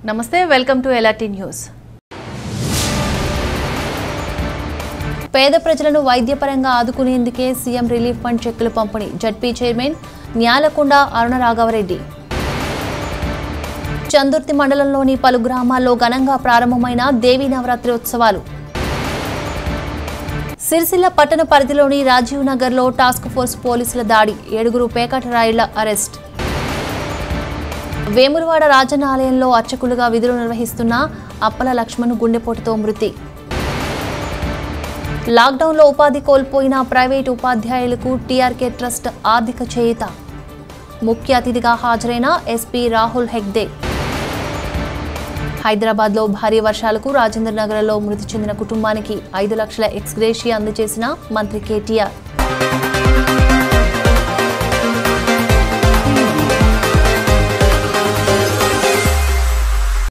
నమస్తే welcome to ఎలాటీ news పేద ప్రజలను వైద్యపరంగా ఆదుకునేందుకే సీఎం రిలీఫ్ ఫండ్ చెక్కులు పంపిణీ జడ్పీ చైర్మన్ న్యాలకొండ అరుణ రాఘవరెడ్డి చందుర్తి మండలంలోని పలు గ్రామాల్లో ఘనంగా ప్రారంభమైన దేవీ నవరాత్రి ఉత్సవాలు సిరిసిల్ల పట్టణ పరిధిలోని రాజీవ్ నగర్లో టాస్క్ ఫోర్స్ పోలీసుల దాడి ఏడుగురు పేకాట రాయిళ్ల అరెస్ట్ వేములవాడ రాజన్న ఆలయంలో అర్చకులుగా విధులు నిర్వహిస్తున్న అప్పల లక్ష్మణ్ గుండెపోటుతో మృతి లాక్డౌన్లో ఉపాధి కోల్పోయిన ప్రైవేటు ఉపాధ్యాయులకు టీఆర్కే ట్రస్ట్ ఆర్థిక చేయుత ముఖ్య అతిథిగా హాజరైన ఎస్పీ రాహుల్ హెగ్దే హైదరాబాద్లో భారీ వర్షాలకు రాజేంద్ర నగర్లో మృతి చెందిన కుటుంబానికి ఐదు లక్షల ఎక్స్గ్రేషియా అందజేసిన మంత్రి కేటీఆర్